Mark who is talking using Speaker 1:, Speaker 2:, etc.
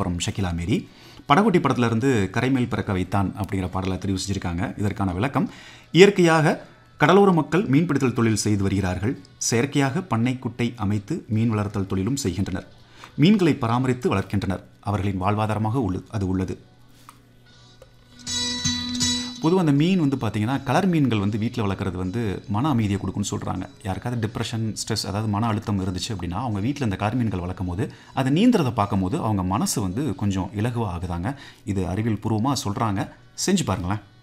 Speaker 1: from Shakeela மேரி படகுட்டி படத்துல இருந்து கரைமேல் பிறக்க வைத்தான் அப்படிங்கிற பாடலை தெரிவு செஞ்சிருக்காங்க இதற்கான விளக்கம் இயற்கையாக கடலோர மக்கள் மீன்பிடித்தல் தொழில் செய்து வருகிறார்கள் செயற்கையாக பண்ணை குட்டை அமைத்து மீன் வளர்த்தல் தொழிலும் செய்கின்றனர் மீன்களை பராமரித்து வளர்க்கின்றனர் அவர்களின் வாழ்வாதாரமாக உள்ளது அது உள்ளது பொதுவாக அந்த மீன் வந்து பார்த்தீங்கன்னா கலர் மீன்கள் வந்து வீட்டில் வளர்க்குறது வந்து மன அமைதியை கொடுக்குன்னு சொல்கிறாங்க யாருக்காவது டிப்ரெஷன் ஸ்ட்ரெஸ் அதாவது மன அழுத்தம் இருந்துச்சு அப்படின்னா அவங்க வீட்டில் இந்த கலர் மீன்கள் வளர்க்கும் போது அதை நீந்துறதை பார்க்கும்போது அவங்க மனசு வந்து கொஞ்சம் இலகுவாக ஆகுதாங்க இது அறிவியல் பூர்வமாக சொல்கிறாங்க செஞ்சு பாருங்களேன்